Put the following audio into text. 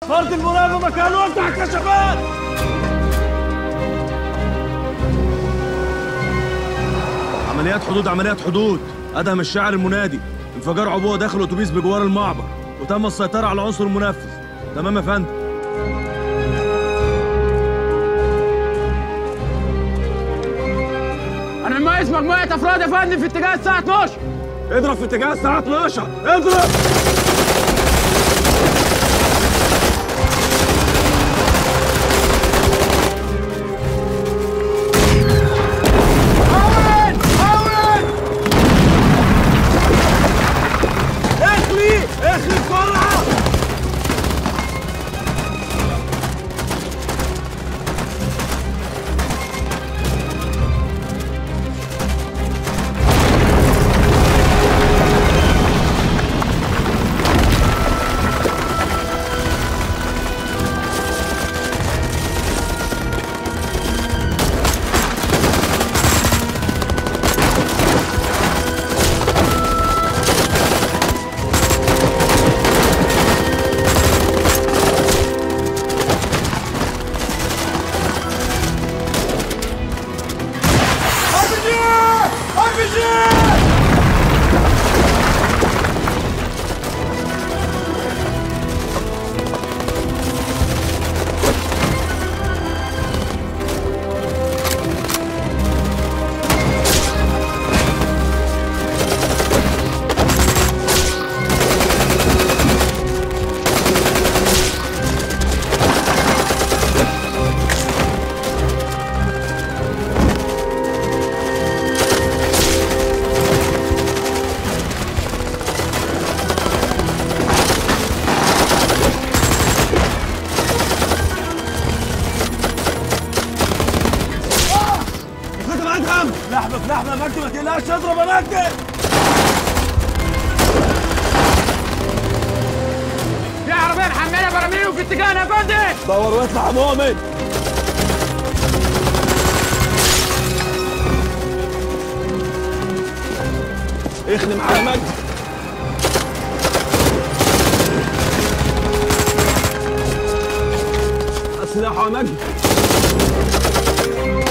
فرد المراقبة مكانه وافتح الكشافات عمليات حدود عمليات حدود أدهم الشاعر المنادي انفجار عبوة داخل أتوبيس بجوار المعبر وتم السيطرة على العنصر المنفذ تمام يا فندم انا مميز مجموعه افراد يا فندم في اتجاه الساعه 12 اضرب في اتجاه الساعة 12 اضرب اخلي اخلي بسرعة خدم ادهم لحمة في لحمة يا مجدي ما تقلقش اضرب يا مجدي في عربيه محمله براميل في اتجاهنا يا فندم دور واطلع يا مؤمن اخلي معايا يا مجدي السلاح يا مجدي